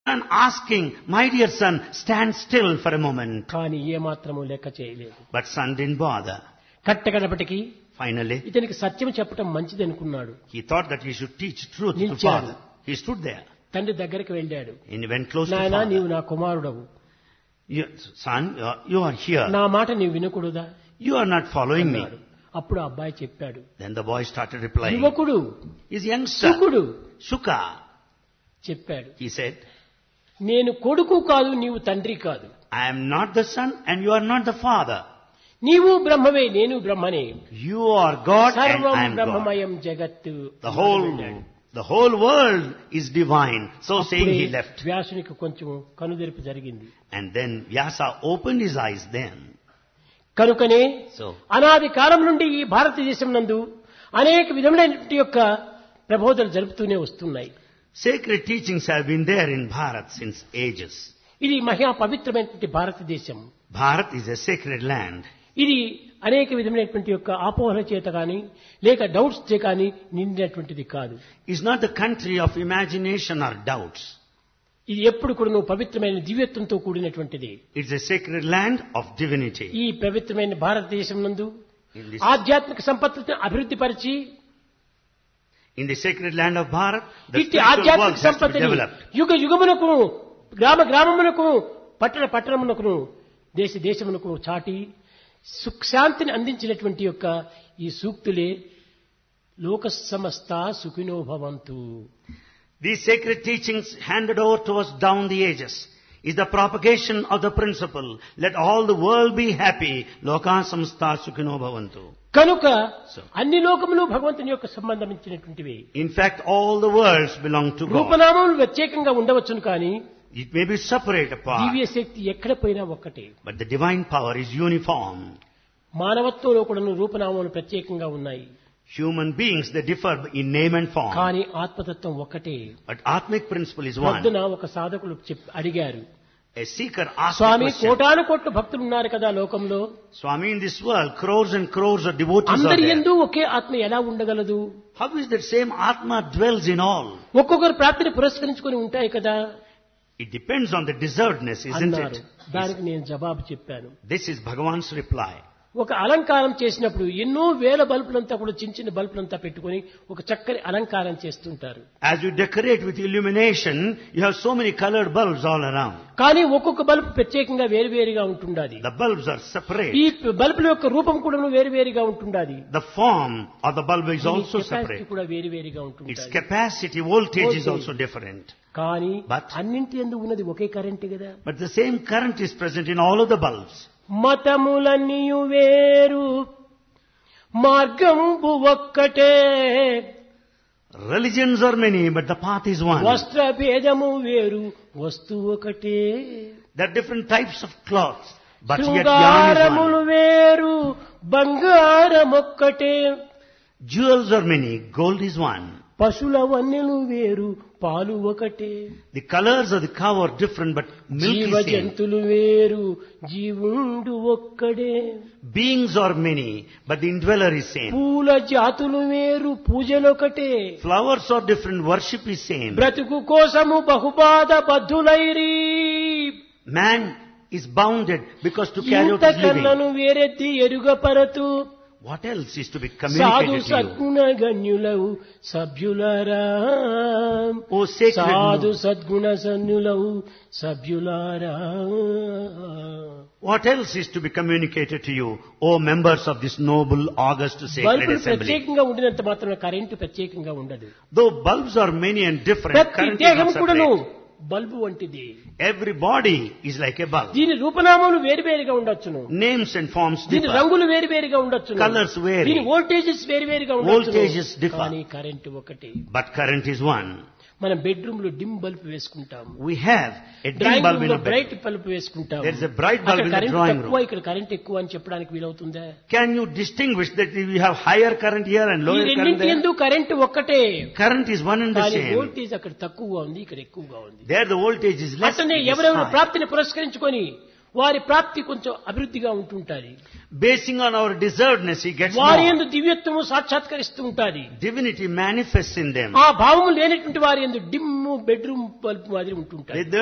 and asking, My dear son, stand still for a moment. కానీ ఏమాత్రము లెక్క చేయలేదు But son didn't bother. కట్టగడపటికి Finally, ఇతనికి సత్యం చెప్పటం మంచిది అనుకున్నాడు he thought that he should teach truth to నిల్చాడు. father. He stood there తండ్రి దగ్గరికి వెళ్ళాడు and he went close to నాయనా నీవు father. నా కుమారుడవు You, son, you are, you are here. నా మాట నీవు వినకూడదా You are not following me. అన్నాడు. అప్పుడు ఆ అబ్బాయి చెప్పాడు Then the boy started replying. యువకుడు He's youngster. సుకుడు Shuka, చెప్పాడు he said, నేను కొడుకు కాదు నీవు తండ్రి కాదు I am not the son and you are not the father. నీవు బ్రహ్మవే నేను బ్రహ్మనే You are God and సర్వం I am God. బ్రహ్మమయం జగత్తు The whole, the whole world is divine. So saying అప్పుడే he left. వ్యాసునికి కొంచెం కనుదెరుపు జరిగింది And then Vyasa opened his eyes then. కనుకనే So, అనాది కాలం నుండి ఈ భారతదేశం నందు అనేక విధములైనటువంటి యొక్క ప్రబోధనలు జరుపుతూనే వస్తున్నాయి sacred teachings have been there in Bharat since ages. ఇది మహా పవిత్రమైనటువంటి భారతదేశం Bharat is a sacred land. ఇది అనేక విధమైనటువంటి యొక్క ఆపోహల చేత కానీ లేక డౌట్స్ చే కానీ నిండినటువంటిది కాదు It's not the country of imagination or doubts. ఇది ఎప్పుడు కూడా నువ్వు పవిత్రమైన దివ్యత్వంతో కూడినటువంటిది It's a sacred land of divinity. ఈ పవిత్రమైన భారతదేశం నందు In this, ఆధ్యాత్మిక సంపత్తిని అభివృద్ధి పరిచి in the sacred land of Bharat, the ఇట్టి spiritual ఆధ్యాత్మిక works has to be సంపత్తిని developed. యుగ యుగమునకు గ్రామ గ్రామమునకు పట్టణ పట్టణమునకును దేశ దేశమునకు చాటి సుఖ శాంతిని అందించినటువంటి యొక్క ఈ సూక్తులే లోక సమస్త సుఖినో భవంతు These sacred teachings handed over to us down the ages is the propagation of the principle, let all the world be happy, loka samstha sukhino bhavantu. కనుక So. అన్ని లోకములు భగవంతుని యొక్క సంబంధించినటువంటివి In fact, all the worlds belong to God. రూపనామములు ప్రత్యేకంగా ఉండవచ్చును కానీ It may be separate apart, దివ్య శక్తి ఎక్కడ పోయినా ఒక్కటే but the divine power is uniform. మానవత్వంలో కూడా రూపనామములు ప్రత్యేకంగా ఉన్నాయి Human beings, they differ in name and form. కానీ ఆత్మతత్వం ఒక్కటే But Atmic principle is one. పొద్దున ఒక సాధకులు చెప్ అడిగారు A seeker asked a Swamy question. కోటాను కోట్లు భక్తులు ఉన్నారు కదా లోకంలో Swami, in this world, crores and crores of devotees are అందరి there. ఎందు ఒకే ఆత్మ ఎలా ఉండగలదు How is that same Atma dwells in all? ఒక్కొక్కరు ప్రాప్తిని పురస్కరించుకొని ఉంటాయి కదా It depends on the deservedness, isn't అన్నారు it? దానికి నేను జవాబు చెప్పాను This is Bhagavan's reply. ఒక అలంకారం చేసినప్పుడు ఎన్నో వేల బల్బులంతా కూడా చిన్న చిన్న బల్బులంతా పెట్టుకొని ఒక చక్కని అలంకారం చేస్తుంటారు As you decorate with illumination, you have so many colored bulbs all around. కానీ ఒక్కొక్క బల్బు ప్రత్యేకంగా వేరువేరుగా ఉంటుండాది The bulbs are separate. ఈ బల్బుల యొక్క రూపం కూడా వేరువేరుగా ఉంటుండాది The form of the bulb is దీని also కెపాసిటీ separate. కూడా వేరువేరుగా Its ఉంటుంటుంది capacity, voltage is Voltage. also different. కానీ But- అన్నింటి ఎందు ఉన్నది ఒకే కరెంట్ కదా But the same current is present in all of the bulbs. మతములన్నీయు వేరు మార్గంబు ఒక్కటే Religions are many, but the path is one. వస్త్ర భేదము వేరు వస్తువు ఒకటే There are different types of cloths, but yet yarn is శృంగారములు one. వేరు బంగారం ఒక్కటే Jewels are many, gold is one. పశుల వన్నెలు వేరు పాలు ఒకటే The colors of the cow are different, but milk జీవ is same. జంతులు వేరు జీవుండు ఒక్కడే Beings are many, but the indweller is same. పూల జాతులు వేరు పూజలొకటే Flowers are different, worship is same. బ్రతుకు కోసము బహుబాధ బద్ధులైరి Man is bounded because to carry out ఇంత his living. కన్నను వేరెత్తి ఎరుగపరతు What else is to be సాధు communicated to you? సద్గుణ గణ్యులవు సభ్యులారా O sacred సాధు moon, సద్గుణ సన్యులవు సభ్యులారా what else is to be communicated to you, O members of this noble, august, sacred బల్బులు assembly? ప్రత్యేకంగా ఉండినంత మాత్రం కరెంటు ప్రత్యేకంగా ఉండదు Though bulbs are many and different, ప్రతి current is దేహం not కూడాను separate. బల్బు వంటిది Every body is like a bulb. దీని రూపనామాలు వేరువేరుగా ఉండొచ్చును Names and forms దీని differ. రంగులు వేరువేరుగా ఉండొచ్చు Colours vary. దీని వోల్టేజెస్ వేరువేరుగా Voltages ఉండొచ్చు differ. కానీ కరెంటు ఒకటి But current is one. మనం బెడ్రూమ్ లో డిమ్ బల్బ్ వేసుకుంటాము We have a dim drawing bulb room in లో a బ్రైట్ bed. బల్బ్ వేసుకుంటాము There is a bright bulb అక్కడ in the కరెంట్ drawing తక్కువ room. ఇక్కడ కరెంట్ ఎక్కువ అని చెప్పడానికి వీలవుతుందా Can you distinguish that we have higher current here and ఈ lower current రెండింటి there? ఎందు కరెంట్ ఒక్కటే Current is one and the కానీ same. వోల్టేజ్ అక్కడ తక్కువగా ఉంది ఇక్కడ ఎక్కువగా ఉంది There the voltage is less. అట్లనే it is ఎవరెవరు high. ప్రాప్తిని పురస్కరించుకొని వారి ప్రాప్తి కొంచెం అభివృద్ధిగా ఉంటుంటారు Basing on our deservedness, he gets వారి more. ఎందు దివ్యత్వము సాక్షాత్కరిస్తూ ఉంటుంది Divinity manifests in them. ఆ భావము లేనటువంటి వారి ఎందు డిమ్ము బెడ్రూమ్ బల్బు మాదిరి ఉంటుంటాయి With